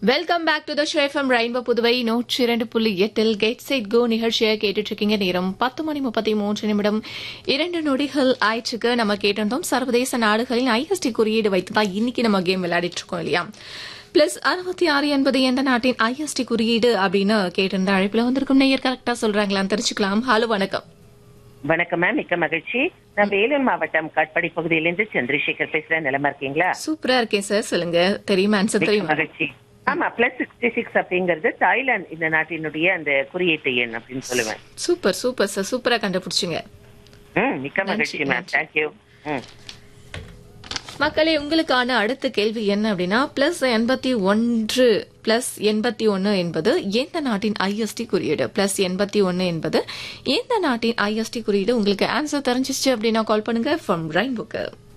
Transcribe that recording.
Welcome back to the show FM rainbow Puduvai நூற்றி இரண்டு புள்ளி எட்டில் கெட் சைட் கோ நிகழ்ச்சியை கேட்டுட்டு இருக்கீங்க நேரம் பத்து மணி முப்பத்தி மூன்று நிமிடம் இரண்டு நொடிகள் ஆயிற்றுக்கு நம்ம கேட்டிருந்தோம் சர்வதேச நாடுகளின் ஐஎஸ்டி குறியீடு வைத்து தான் இன்னைக்கு நம்ம கேம் விளையாடிட்டு இருக்கோம் இல்லையா பிளஸ் அறுபத்தி ஆறு என்பது எந்த நாட்டின் ஐஎஸ்டி குறியீடு அப்படின்னு கேட்டிருந்த அழைப்புல வந்திருக்கும் நேயர் கரெக்டா சொல்றாங்களான்னு தெரிஞ்சுக்கலாம் ஹலோ வணக்கம் வணக்கம் மேம் மிக்க மகிழ்ச்சி நான் வேலூர் மாவட்டம் காட்பாடி பகுதியிலிருந்து சந்திரசேகர் பேசுறேன் நிலமா இருக்கீங்களா சூப்பரா இருக்கேன் சார் சொல்லுங்க தெரியுமா ஆன்சர் மிக்க தெரியுமா மகிழ்ச்சி ஆமா பிளஸ் சிக்ஸ்டி சிக்ஸ் அப்படிங்கிறது தாய்லாந்து இந்த நாட்டினுடைய அந்த குறியீட்டு எண் அப்படின்னு சொல்லுவேன் சூப்பர் சூப்பர் சார் சூப்பரா கண்டுபிடிச்சிங்க ம் மிக்க மகிழ்ச்சி நன்றி, மேம் நன்றி. தேங்க்யூ ம் மக்களே உங்களுக்கான அடுத்த கேள்வி என்ன அப்படின்னா பிளஸ் எண்பத்தி ஒன்று பிளஸ் எண்பத்தி ஒன்று என்பது எந்த நாட்டின் ஐஎஸ்டி குறியீடு பிளஸ் எண்பத்தி ஒன்று என்பது எந்த நாட்டின் ஐஎஸ்டி குறியீடு உங்களுக்கு ஆன்சர் தெரிஞ்சிச்சு அப்படின்னா கால் பண்ணுங்க ஃப்ரம் ரெயின்புக்கு